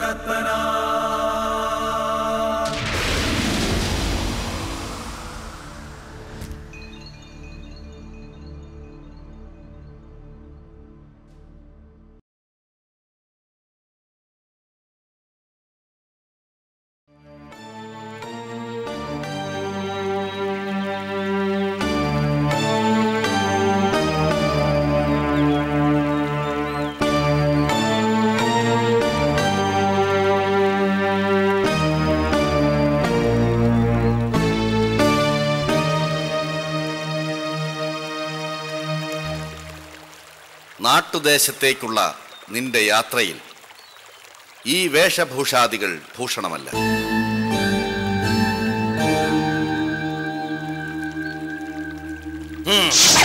നാട്ടുദേശത്തേക്കുള്ള നിന്റെ യാത്രയിൽ ഈ വേഷഭൂഷാദികൾ ഭൂഷണമല്ല ഉം.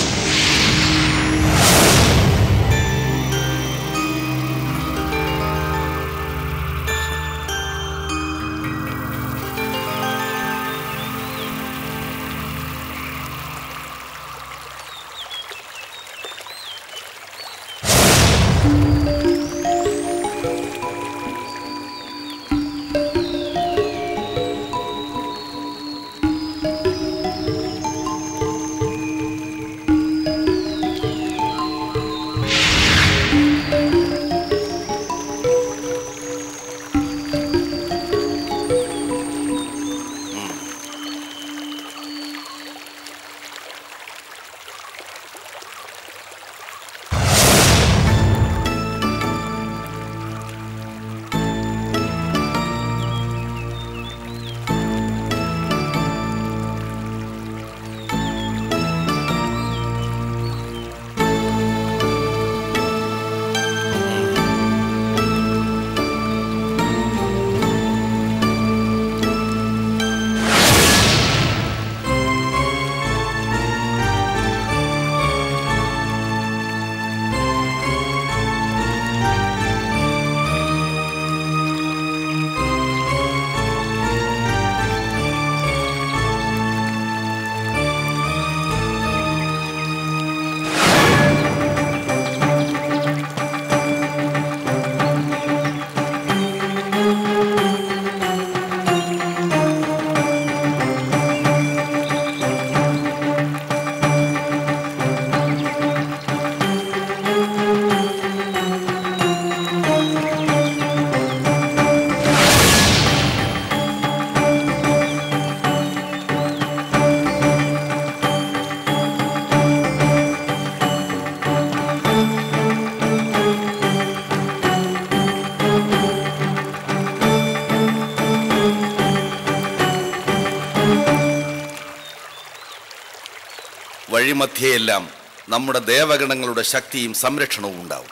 വഴിമധ്യയെല്ലാം നമ്മുടെ ദേവഗണങ്ങളുടെ ശക്തിയും സംരക്ഷണവും ഉണ്ടാവും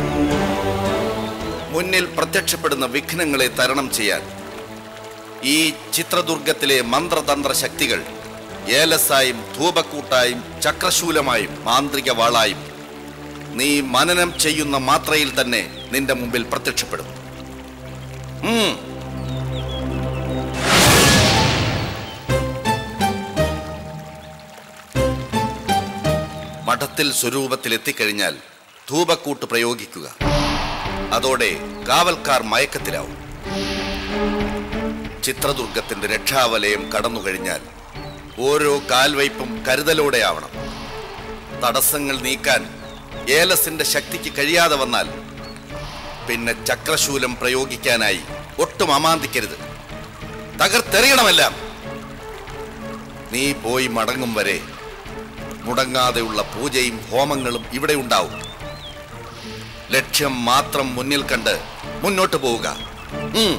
മുന്നിൽ പ്രത്യക്ഷപ്പെടുന്ന വിഘ്നങ്ങളെ തരണം ചെയ്യാൻ ഈ ചിത്രദുർഗത്തിലെ മന്ത്രതന്ത്ര ശക്തികൾ ഏലസായും ധൂപക്കൂട്ടായും ചക്രശൂലമായും മാന്ത്രിക വാളായും നീ മനനം ചെയ്യുന്ന മാത്രയിൽ തന്നെ നിന്റെ മുമ്പിൽ പ്രത്യക്ഷപ്പെടും ഉം. മഠത്തിൽ സ്വരൂപത്തിൽ എത്തിക്കഴിഞ്ഞാൽ ധൂപക്കൂട്ട് പ്രയോഗിക്കുക അതോടെ കാവൽക്കാർ മയക്കത്തിലാവും ചിത്രദുർഗത്തിന്റെ രക്ഷാവലയം കടന്നു കഴിഞ്ഞാൽ ഓരോ കാൽവയ്പും കരുതലോടെയാവണം തടസ്സങ്ങൾ നീക്കാൻ ഏലസിന്റെ ശക്തിക്ക് കഴിയാതെ വന്നാൽ പിന്നെ ചക്രശൂലം പ്രയോഗിക്കാനായി ഒട്ടും അമാന്തിക്കരുത് തകർത്തെറിയണമെല്ലാം നീ പോയി മടങ്ങും വരെ മുടങ്ങാതെയുള്ള പൂജയും ഹോമങ്ങളും ഇവിടെ ഉണ്ടാവും ലക്ഷ്യം മാത്രം മുന്നിൽ കണ്ട് മുന്നോട്ട് പോവുക ഉം.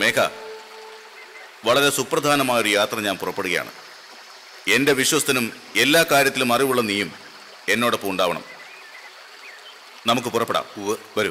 മേഘ വളരെ സുപ്രധാനമായ ഒരു യാത്ര ഞാൻ പുറപ്പെടുകയാണ് എന്റെ വിശ്വസ്തനും എല്ലാ കാര്യത്തിലും അറിവുള്ള നീയും എന്നോടൊപ്പം ഉണ്ടാവണം നമുക്ക് പുറപ്പെടാം വരൂ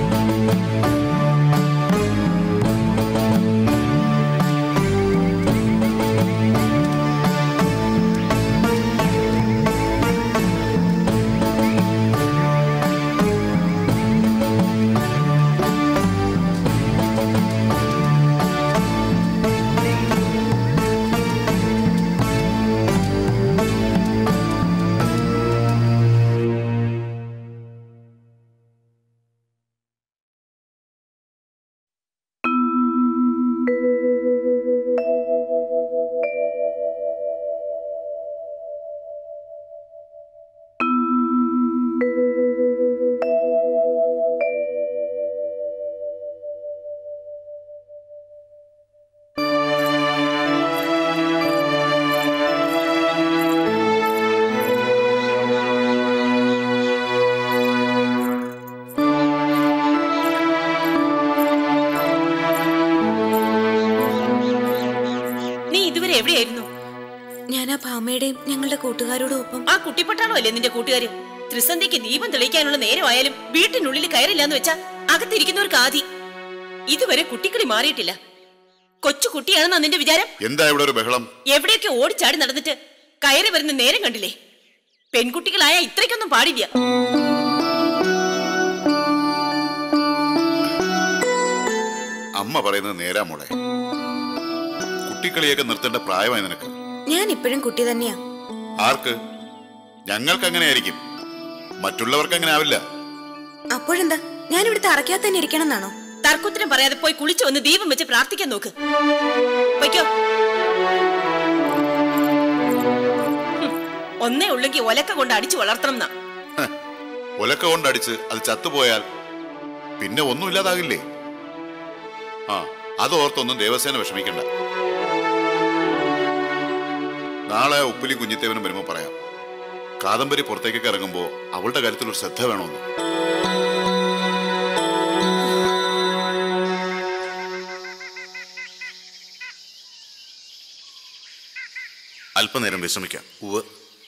നീ ഇതുവരെ എവിടെയായിരുന്നു ഞാൻ ആ ഭാമയുടെയും ഞങ്ങളുടെ കൂട്ടുകാരോടും ഒപ്പം ആ കുട്ടിപ്പട്ടാണോ അല്ലേ നിന്റെ കൂട്ടുകാര് ത്രിസന്ധിക്ക് ദീപം തെളിയിക്കാനുള്ള നേരമായാലും വീട്ടിനുള്ളിൽ കയറില്ലാന്ന് വെച്ചാ അകത്തിരിക്കുന്നവർക്ക് ആദി ഇതുവരെ കുട്ടിക്കളി മാറിയിട്ടില്ല കൊച്ചു കുട്ടിയാണെന്നാ നിന്റെ വിചാരം എന്താ ഇവിടെ ഒരു ബഹളം എവിടെയൊക്കെ ഓടിച്ചാടി നടന്നിട്ട് കയറി വരുന്ന നേരം കണ്ടില്ലേ പെൺകുട്ടികളായ ഇത്രയ്ക്കൊന്നും പാടില്ല അമ്മ പറയുന്നത് നേരാ മോളെ കുട്ടിക്കളിയൊക്കെ നിർത്തേണ്ട പ്രായമായി നിനക്ക് ഞാൻ ഇപ്പോഴും കുട്ടി തന്നെയാ ആർക്ക് ഞങ്ങൾക്ക് അങ്ങനെ ആയിരിക്കും മറ്റുള്ളവർക്ക് അങ്ങനെ ആവില്ല അപ്പോഴെന്താ ഞാൻ ഇവിടുത്തെ അറയ്ക്കാത്ത തന്നെ ഇരിക്കണം എന്നാണോ തർക്കുത്തരം പറയാതെ പോയി കുളിച്ചു വന്ന് ദീപം വെച്ച് പ്രാർത്ഥിക്കാൻ നോക്ക് പൊയ്ക്കോ ഹും, ഒന്നേ ഉള്ളെങ്കിൽ ഒലക്ക കൊണ്ട് അടിച്ചു വളർത്തണം എന്നാ ഹ്, ഒലക്ക കൊണ്ടടിച്ച് അത് ചത്തുപോയാൽ പിന്നെ ഒന്നും ഇല്ലാതാകില്ലേ ആ അത് ഓർത്തൊന്നും ദേവസേന വിഷമിക്കണ്ട നാളെ ഉപ്പിലി കുഞ്ഞിത്തേവനും വരുമ്പോ പറയാം കാദംബരി പുറത്തേക്കൊക്കെ ഇറങ്ങുമ്പോ അവളുടെ കാര്യത്തിൽ ഒരു ശ്രദ്ധ വേണമെന്ന് അല്പനേരം വിശ്രമിക്കാം ഉവ്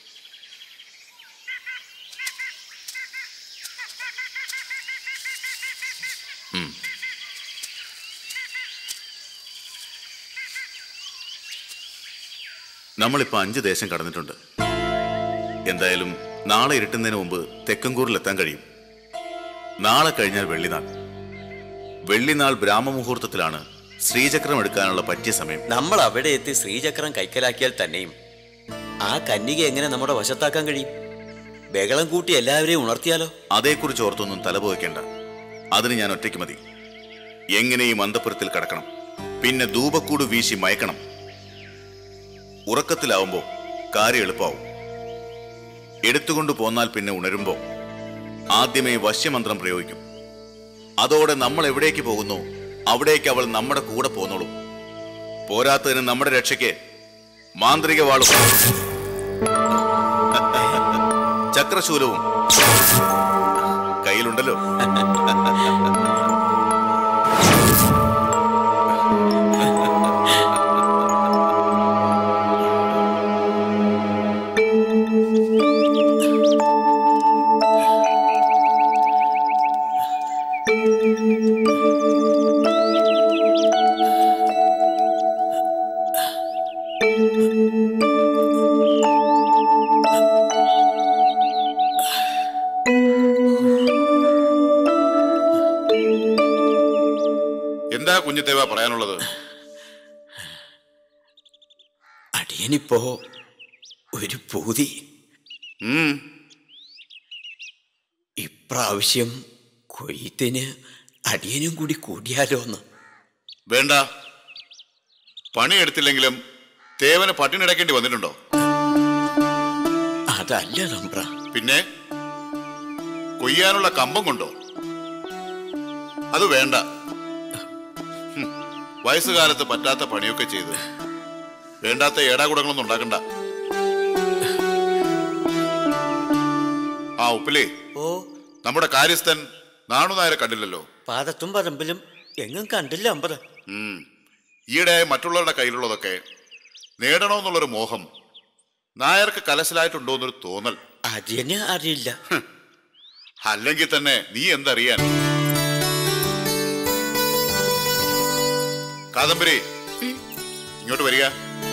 നമ്മളിപ്പോ അഞ്ച് ദേശം കടന്നിട്ടുണ്ട് എന്തായാലും നാളെ ഇരുട്ടുന്നതിന് മുമ്പ് തെക്കങ്കൂറിൽ എത്താൻ കഴിയും നാളെ കഴിഞ്ഞാൽ വെള്ളിനാൾ വെള്ളിനാൾ ബ്രാഹ്മമുഹൂർത്തത്തിലാണ് ശ്രീചക്രം എടുക്കാനുള്ള പറ്റിയ സമയം നമ്മൾ അവിടെ എത്തി ശ്രീചക്രം കൈക്കലാക്കിയാൽ തന്നെയും ആ കന്യക എങ്ങനെ നമ്മുടെ വശത്താക്കാൻ കഴിയും ബഹളം കൂട്ടി എല്ലാവരെയും ഉണർത്തിയാലോ അതേക്കുറിച്ച് ഓർത്തൊന്നും തലപോയിക്കേണ്ട അതിന് ഞാൻ ഒറ്റയ്ക്ക് മതി എങ്ങനെയും അന്തപുരത്തിൽ കടക്കണം പിന്നെ ധൂപക്കൂട് വീശി മയക്കണം ഉറക്കത്തിലാവുമ്പോ കാര്യം എളുപ്പാവും എടുത്തുകൊണ്ട് പോന്നാൽ പിന്നെ ഉണരുമ്പോ ആദ്യമേ വശ്യമന്ത്രം പ്രയോഗിക്കും അതോടെ നമ്മൾ എവിടേക്ക് പോകുന്നു അവിടേക്ക് അവൾ നമ്മുടെ കൂടെ പോന്നോളും പോരാത്തതിന് നമ്മുടെ രക്ഷയ്ക്ക് മാന്ത്രിക വാളും ചക്രശൂലവും കയ്യിലുണ്ടല്ലോ എന്താ കുഞ്ഞിത്തേവ പറയാനുള്ളത് അടിയനിപ്പോ ഒരു പൂതി ഉം ഇപ്രാവശ്യം കൊയ്ത്തിന് അടിയനും കൂടി കൂടിയാലോ എന്ന് വേണ്ട പണിയെടുത്തില്ലെങ്കിലും തേവന് പട്ടിണിടക്കേണ്ടി വന്നിട്ടുണ്ടോ അതല്ല തമ്പ്ര പിന്നെ കൊയ്യാനുള്ള കമ്പം കൊണ്ടോ അത് വേണ്ട ഹും, വയസ്സുകാലത്ത് പറ്റാത്ത പണിയൊക്കെ ചെയ്ത് വേണ്ടാത്ത ഏടാകുടങ്ങളൊന്നും ഉണ്ടാക്കണ്ട ആ ഉപ്പിലേ ഓ നമ്മുടെ കാര്യസ്ഥൻ നാണുനായരെ കണ്ടില്ലല്ലോ പാദത്തും പറമ്പിലും എങ്ങും കണ്ടില്ല അമ്പത് ഉം ഈയിടെ മറ്റുള്ളവരുടെ കയ്യിലുള്ളതൊക്കെ നേടണമെന്നുള്ളൊരു മോഹം നായർക്ക് കലശലായിട്ടുണ്ടോ എന്നൊരു തോന്നൽ അതിനെ അറിയില്ല അല്ലെങ്കിൽ തന്നെ നീ എന്തറിയാൻ കാദംബരി ഇങ്ങോട്ട് വരിക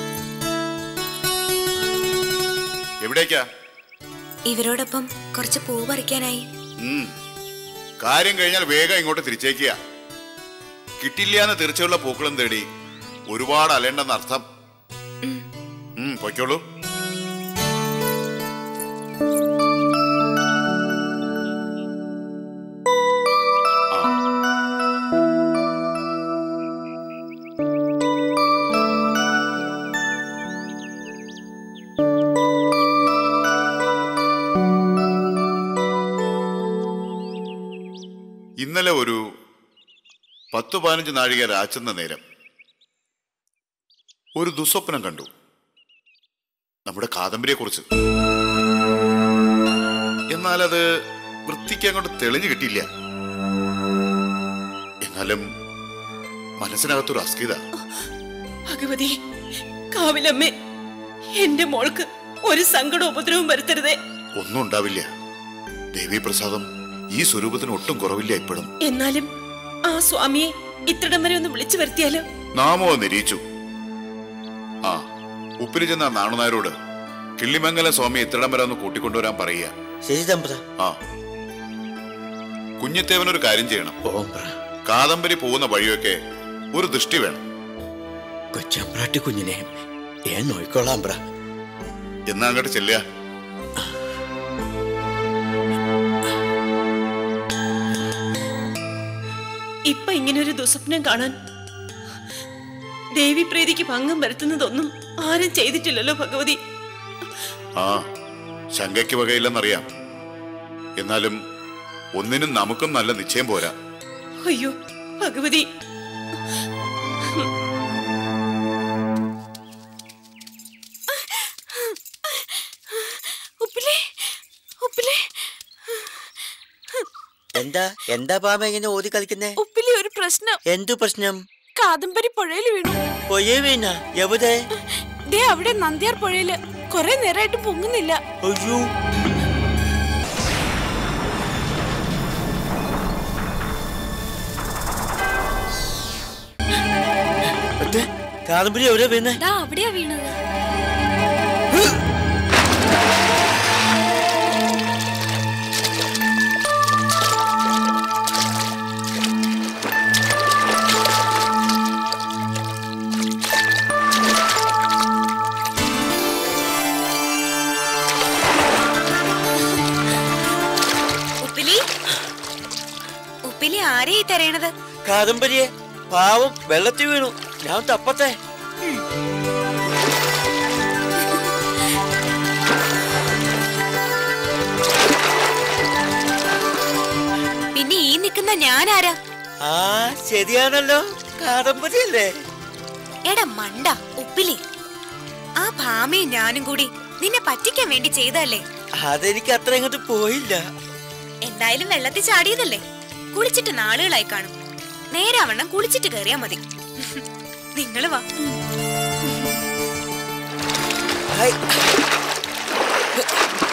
എവിടേക്കാ ഇവരോടൊപ്പം കുറച്ച് പൂ പറിക്കാനായി ഉം. കാര്യം കഴിഞ്ഞാൽ വേഗം ഇങ്ങോട്ട് തിരിച്ചേക്കുക കിട്ടില്ല എന്ന് തീർച്ചയുള്ള പൂക്കളും തേടി ഒരുപാട് അലേണ്ടെന്ന് അർത്ഥം ഉം, പൊയ്ക്കോളൂ ഇന്നലെ ഒരു പത്ത് പതിനഞ്ച് നാഴിക രാച്ചുന്ന നേരം ഒരു ദുസ്വപ്നം കണ്ടു നമ്മുടെ കാദംബരിയെ കുറിച്ച് എന്നാൽ അത് വൃത്തിക്ക് അങ്ങോട്ട് തെളിഞ്ഞു കിട്ടിയില്ല എന്നാലും മനസ്സിനകത്തൊരു അസ്ഥിത ഭഗവതി കാവിലമ്മേ എന്റെ മോൾക്ക് ഒരു സങ്കട ഉപദ്രവം വരുത്തരുതേ ഒന്നും ഉണ്ടാവില്ല ദേവീപ്രസാദം ഈ സ്വരൂപത്തിന് ഒട്ടും കുറവില്ല ഇപ്പോഴും എന്നാലും ആ സ്വാമിയെ ഇത്രടം വരെ ഒന്ന് വിളിച്ചു വരുത്തിയാലോ നാമോ നിരീച്ചു ആ ഉപ്പിരി ചെന്ന നാണുനായരോട് കിള്ളിമംഗലം സ്വാമി ഇത്രടം വരെ ഒന്ന് കൂട്ടിക്കൊണ്ടുവരാൻ പറയുക ശരി തമ്പ്ര ആ കുഞ്ഞിത്തേവനൊരു കാര്യം ചെയ്യണം ഓം പ്ര കാദംബരി പോകുന്ന വഴിയൊക്കെ ഒരു ദൃഷ്ടി വേണം കൊച്ചമ്പ്രാട്ടി കുഞ്ഞിനെ ഞാൻ നോയിക്കോളാം പ്ര എന്നാ അങ്ങോട്ട് ചെല്ലുക ഇപ്പൊ ഇങ്ങനൊരു ദുസ്വപ്നം കാണാൻ ദേവി പ്രീതിക്ക് ഭംഗം വരുത്തുന്നതൊന്നും ആരും ചെയ്തിട്ടില്ലല്ലോ ഭഗവതി ആ ശങ്കയ്ക്ക് വകയില്ലെന്നറിയാം എന്നാലും ഒന്നിനും നമുക്കും നല്ല നിശ്ചയം പോരാ അയ്യോ ഭഗവതി ഉപ്പിലേ ഉപ്പിലേ എന്താ എന്താ പാമ ഇങ്ങനെ ഓതി കളിക്കുന്നേ ഉപ്പിലി ഒരു പ്രശ്നം എന്തു പ്രശ്നം കാദംബരി പുഴയിൽ വീണു പൊയ്യേ വീണ എവിടെ ദേ അവിടെ നന്ദിയാർ പുഴയില് കൊറേ നേരമായിട്ട് പൊങ്ങുന്നില്ല അയ്യോ അതെ, കാദംബരി എവിടെ വീണേ ദാ അവിടെയാ വീണത് ഉപ്പിലി ഉപ്പിലി ആരെയായി തരയണത് കാദംബരിയെ പാവം വെള്ളത്തിൽ വീണു ഞാൻ തപ്പത്തെ പിന്നെ ഈ നിൽക്കുന്ന ഞാനാരാ ആ ശരിയാണല്ലോ കാദംബരി അല്ലേ എടാ മണ്ട ഉപ്പിലി ആ ഭാമയും ഞാനും കൂടി നിന്നെ പറ്റിക്കാൻ വേണ്ടി ചെയ്തല്ലേ അതെനിക്ക് അത്ര അങ്ങോട്ട് പോയില്ല എന്തായാലും വെള്ളത്തിൽ ചാടിയതല്ലേ കുളിച്ചിട്ട് നാളുകളായി കാണും നേരാവണ്ണം കുളിച്ചിട്ട് കയറിയാ മതി നിങ്ങള് വാ ഹായ്